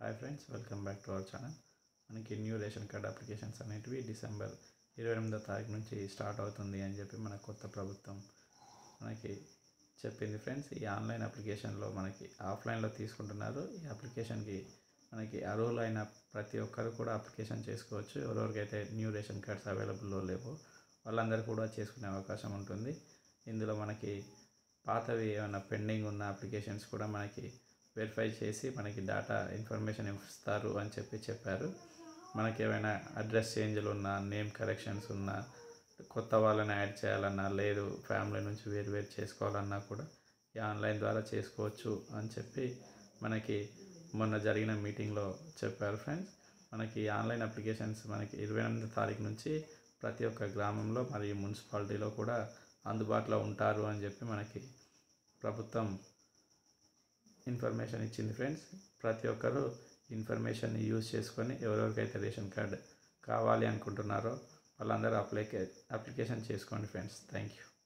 hi friends welcome back to our channel మనకి new ration card applications అనేటివి December ఇరవై ఎనిమిదో తారీఖు నుంచి స్టార్ట్ అవుతుంది అని చెప్పి మన కొత్త ప్రభుత్వం మనకి చెప్పింది ఫ్రెండ్స్ ఈ ఆన్లైన్ అప్లికేషన్లో మనకి ఆఫ్లైన్లో తీసుకుంటున్నారు ఈ అప్లికేషన్కి మనకి అర్హులైన ప్రతి ఒక్కరు కూడా అప్లికేషన్ చేసుకోవచ్చు ఎవరెవరికైతే న్యూ రేషన్ కార్డ్స్ అవైలబుల్లో లేవో వాళ్ళందరూ కూడా చేసుకునే అవకాశం ఉంటుంది ఇందులో మనకి పాతవి ఏమైనా పెండింగ్ ఉన్న అప్లికేషన్స్ కూడా మనకి వెరిఫై చేసి మనకి డేటా ఇన్ఫర్మేషన్ ఇస్తారు అని చెప్పి చెప్పారు మనకి ఏమైనా అడ్రస్ చేంజ్లు ఉన్నా నేమ్ కరెక్షన్స్ ఉన్నా కొత్త వాళ్ళని యాడ్ చేయాలన్నా లేదు ఫ్యామిలీ నుంచి వేరు వేరు చేసుకోవాలన్నా కూడా ఈ ఆన్లైన్ ద్వారా చేసుకోవచ్చు అని చెప్పి మనకి మొన్న జరిగిన మీటింగ్లో చెప్పారు ఫ్రెండ్స్ మనకి ఆన్లైన్ అప్లికేషన్స్ మనకి ఇరవై ఎనిమిది తారీఖు నుంచి ప్రతి ఒక్క గ్రామంలో మరియు మున్సిపాలిటీలో కూడా అందుబాటులో ఉంటారు అని చెప్పి మనకి ప్రభుత్వం ఇన్ఫర్మేషన్ ఇచ్చింది ఫ్రెండ్స్ ప్రతి ఒక్కరూ ఇన్ఫర్మేషన్ యూజ్ చేసుకొని ఎవరెవరికైతే రేషన్ కార్డ్ కావాలి అనుకుంటున్నారో వాళ్ళందరూ అప్లికే అప్లికేషన్ చేసుకోండి ఫ్రెండ్స్ థ్యాంక్ యూ